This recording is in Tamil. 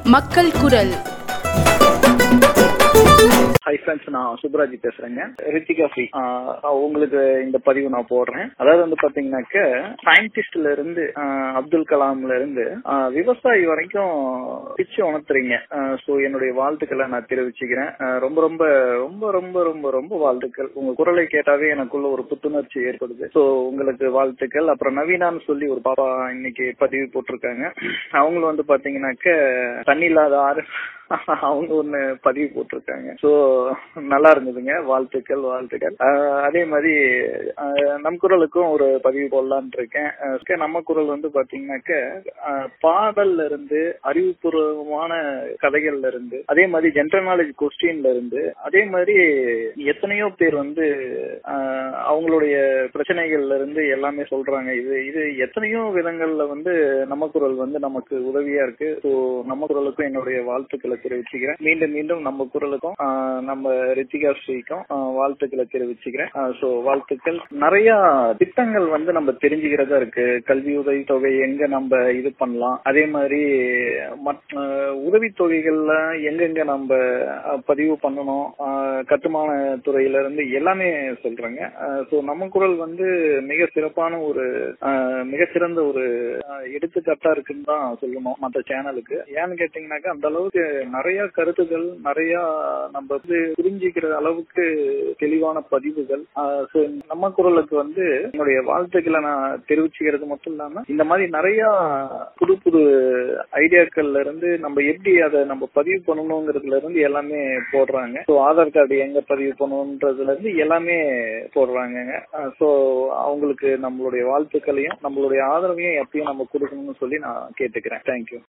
மக்கள் குரல் ஹை ஃப்ரெண்ட்ஸ் நான் சுப்ராஜி பேசுறேங்க ரித்திகா ஃப்ரீ உங்களுக்கு இந்த பதிவு நான் போடுறேன் அதாவது வந்து பாத்தீங்கன்னாக்க சயின்டிஸ்ட்ல இருந்து ஆஹ் அப்துல் கலாம்ல இருந்து ஆஹ் விவசாயி வரைக்கும் பிச்சு உணர்த்துறீங்க ஸோ என்னுடைய வாழ்த்துக்களை நான் தெரிவிச்சுக்கிறேன் ஆஹ் ரொம்ப ரொம்ப ரொம்ப ரொம்ப ரொம்ப ரொம்ப வாழ்த்துக்கள் உங்க குரலை கேட்டாவே எனக்குள்ள ஒரு புத்துணர்ச்சி ஏற்படுது ஸோ உங்களுக்கு வாழ்த்துக்கள் அப்புறம் நவீனான்னு சொல்லி ஒரு பாப்பா இன்னைக்கு பதிவு போட்டிருக்காங்க அவங்களும் வந்து பாத்தீங்கன்னாக்க தண்ணி இல்லாத ஆறு அவங்க ஒண்ணு பதிவு போட்டிருக்காங்க சோ நல்லா இருந்ததுங்க வாழ்த்துக்கள் வாழ்த்துக்கள் ஆஹ் அதே மாதிரி ஆஹ் நம் குரலுக்கும் ஒரு பதிவு போடலான் இருக்கேன் ஆஹ் நம்ம குரல் வந்து பாத்தீங்கன்னாக்க ஆஹ் பாடல்ல இருந்து அறிவுபூர்வமான கதைகள்ல இருந்து அதே மாதிரி ஜென்ரல் நாலேஜ் கொஸ்டின்ல இருந்து அதே மாதிரி எத்தனையோ பேர் வந்து ஆஹ் அவங்களுடைய பிரச்சனைகள்ல இருந்து எல்லாமே சொல்றாங்க இது இது எத்தனையோ விதங்கள்ல வந்து நம்ம குரல் வந்து நமக்கு உதவியா இருக்கு ஸோ நம்ம குரலுக்கும் என்னுடைய வாழ்த்துக்களை தெரிவிச்சுக்கிறேன் மீண்டும் மீண்டும் நம்ம குரலுக்கும் ஆஹ் நம்ம ரித்திகா ஸ்ரீக்கும் ஆஹ் வாழ்த்துக்களை தெரிவிச்சுக்கிறேன் ஸோ வாழ்த்துக்கள் நிறைய திட்டங்கள் வந்து நம்ம தெரிஞ்சுக்கிறதா இருக்கு கல்வி உதவி தொகை எங்க நம்ம இது பண்ணலாம் அதே மாதிரி மற்ற உதவி தொகைகள்ல எங்கெங்க நம்ம ஆஹ் பதிவு பண்ணணும் ஆஹ் கட்டுமான துறையில இருந்து எல்லாமே சொல்றாங்க ஸோ நம்ம குரல் வந்து மிக சிறப்பான ஒரு ஆஹ் மிகச்சிறந்த ஒரு ஆஹ் எடுத்துக்காட்டா இருக்குன்னு தான் சொல்லணும் மற்ற சேனலுக்கு ஏன்னு கேட்டீங்கன்னாக்கா அந்த அளவுக்கு நிறைய கருத்துக்கள் நிறைய நம்ம வந்து புரிஞ்சுக்கிற அளவுக்கு தெளிவான பதிவுகள் ஆஹ் so நம்ம குரலுக்கு வந்து என்னுடைய வாழ்த்துக்களை நான் தெரிவிச்சுக்கிறது மட்டும் இல்லாம இந்த மாதிரி நிறைய புது புது ஐடியாக்கள்ல இருந்து நம்ம எப்படி அதை நம்ம பதிவு பண்ணணுங்கிறதுல இருந்து எல்லாமே போடுறாங்க ஸோ ஆதார் கார்டு எங்க பதிவு பண்ணணுன்றதுல இருந்து எல்லாமே போடுறாங்க ஸோ அவங்களுக்கு நம்மளுடைய வாழ்த்துக்களையும் நம்மளுடைய ஆதரவையும் எப்பயும் நம்ம கொடுக்கணும்னு சொல்லி நான் கேட்டுக்கிறேன் தேங்க்யூ